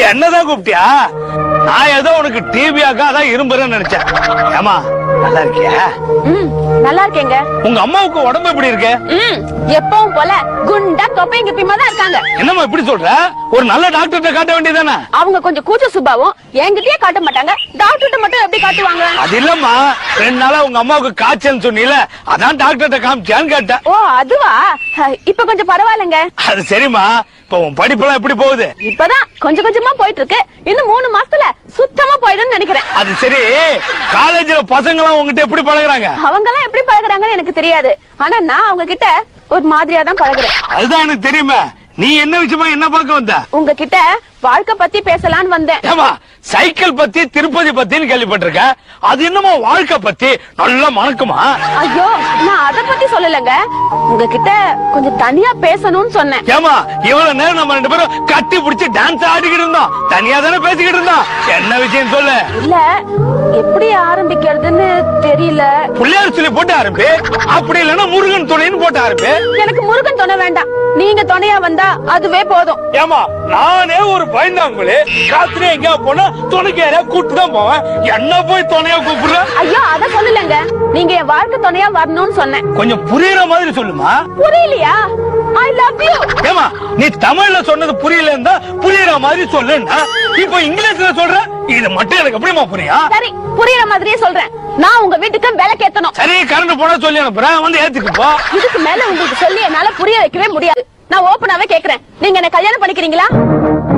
என்னதான் கூப்பிட்டியா நான் ஏதோ உனக்கு டிவியாக்கா அதான் இரும்புறேன்னு நினைச்சேன் ஏமா நல்லா இருக்கியா ம் நல்லா இருக்கேங்க உங்க அம்மாவுக்கு உடம்பு எப்படி இருக்கு ம் எப்பவும் போல குண்டா தொப்பைங்க பிமா தான் இருக்காங்க என்னம்மா இப்படி சொல்ற ஒரு நல்ல டாக்டர்கிட்ட காட்ட வேண்டியதானே அவங்க கொஞ்சம் கூச்ச சுபாவம் என்கிட்டயே காட்ட மாட்டாங்க டாக்டர்கிட்ட மட்டும் எப்படி காட்டுவாங்க அது இல்லம்மா ரெண்டு நாளா உங்க அம்மாவுக்கு காய்ச்சல்னு சொன்னீல அதான் டாக்டர்கிட்ட காமிச்சான்னு கேட்டேன் ஓ அதுவா அஹ், இப்ப கொஞ்சம் பரவாயில்லைங்க அது சரிம்மா இப்ப உன் படிப்பெல்லாம் எப்படி போகுது இப்பதான் கொஞ்சம் கொஞ்சமா போயிட்டு இருக்கு இன்னும் மூணு மாசத்துல சுத்தமா போயிடும்னு நினைக்கிறேன் அது சரி காலேஜ்ல பசங்க எல்லாம் உங்ககிட்ட எப்படி பழகுறாங்க அவங்க எல்லாம் எப்படி பழகுறாங்கன்னு எனக்கு தெரியாது ஆனா நான் அவங்க கிட்ட ஒரு மாதிரியா தான் பழகுறேன் அதுதான் எனக்கு தெரியுமே நீ என்ன விஷயமா என்ன பார்க்க வந்த உங்ககிட்ட வாழ்க்கை பத்தி பேசலான்னு வந்தேன் ஏமா சைக்கிள் பத்தி திருப்பதி பத்தின்னு கேள்விப்பட்டிருக்க அது என்னமோ வாழ்க்கை பத்தி நல்லா மணக்குமா ஐயோ நான் அத பத்தி சொல்லலங்க உங்ககிட்ட கொஞ்சம் தனியா பேசணும்னு சொன்னேன் ஏமா இவ்வளவு நேரம் நம்ம ரெண்டு பேரும் கட்டி பிடிச்சி டான்ஸ் ஆடிக்கிட்டு இருந்தோம் தனியா தானே பேசிக்கிட்டு இருந்தோம் என்ன விஷயம் சொல்லு இல்ல எப்படி ஆரம்பிக்கிறதுன்னு தெரியல பிள்ளையார் சொல்லி போட்டு ஆரம்பி அப்படி இல்லைன்னா முருகன் துணைன்னு போட்டு ஆரம்பி எனக்கு முருகன் துணை வேண்டாம் நீங்க துணையா வந்தா அதுவே போதும் ஏமா நானே ஒரு பயந்தாங்குழி ராத்திரி எங்கேயா போனா துணைக்கு யாரையா கூட்டு தான் போவேன் என்ன போய் துணையா கூப்பிடுற ஐயோ அத சொல்லலங்க நீங்க என் வாழ்க்கை துணையா வரணும்னு சொன்னேன் கொஞ்சம் புரியுற மாதிரி சொல்லுமா புரியலையா ஐ லவ் யூ ஏமா நீ தமிழ்ல சொன்னது புரியல இருந்தா புரியுற மாதிரி சொல்லுன்னா இப்போ இங்கிலீஷ்ல சொல்ற இது மட்டும் எனக்கு எப்படிமா புரியும் சரி புரியுற மாதிரியே சொல்றேன் நான் உங்க வீட்டுக்கு விளக்கேத்தணும் சரி கரண்ட் போனா சொல்லி அனுப்புறேன் வந்து ஏத்துக்கு போ இதுக்கு மேல உங்களுக்கு சொல்லி என்னால புரிய வைக்கவே முடியாது நான் ஓபனாவே கேக்குறேன் நீங்க என்ன கல்யாணம் பண்ணிக்கிறீங்களா